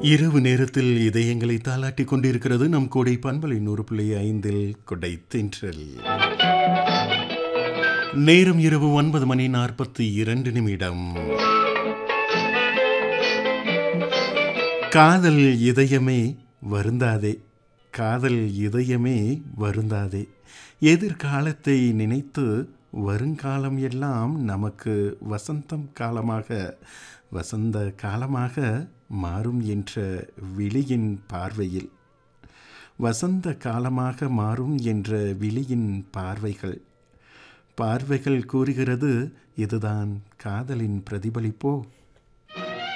இரவு நேரத்தில் இதயங்களை தாளாட்டிக் கொண்டிருக்கிறது நம் கோடை பண்பலை நூறு புள்ளி ஐந்தில் கொடை தென்றல் நேரம் இரவு ஒன்பது மணி நாற்பத்தி இரண்டு நிமிடம் காதல் இதயமே வருந்தாதே காதல் இதயமே வருந்தாதே எதிர்காலத்தை நினைத்து வருங்காலம் எல்லாம் நமக்கு வசந்தம் காலமாக வசந்த காலமாக மாறும் என்ற விழியின் பார்வையில் வசந்த காலமாக மாறும் என்ற விழியின் பார்வைகள் பார்வைகள் கூறுகிறது இதுதான் காதலின் பிரதிபலிப்போ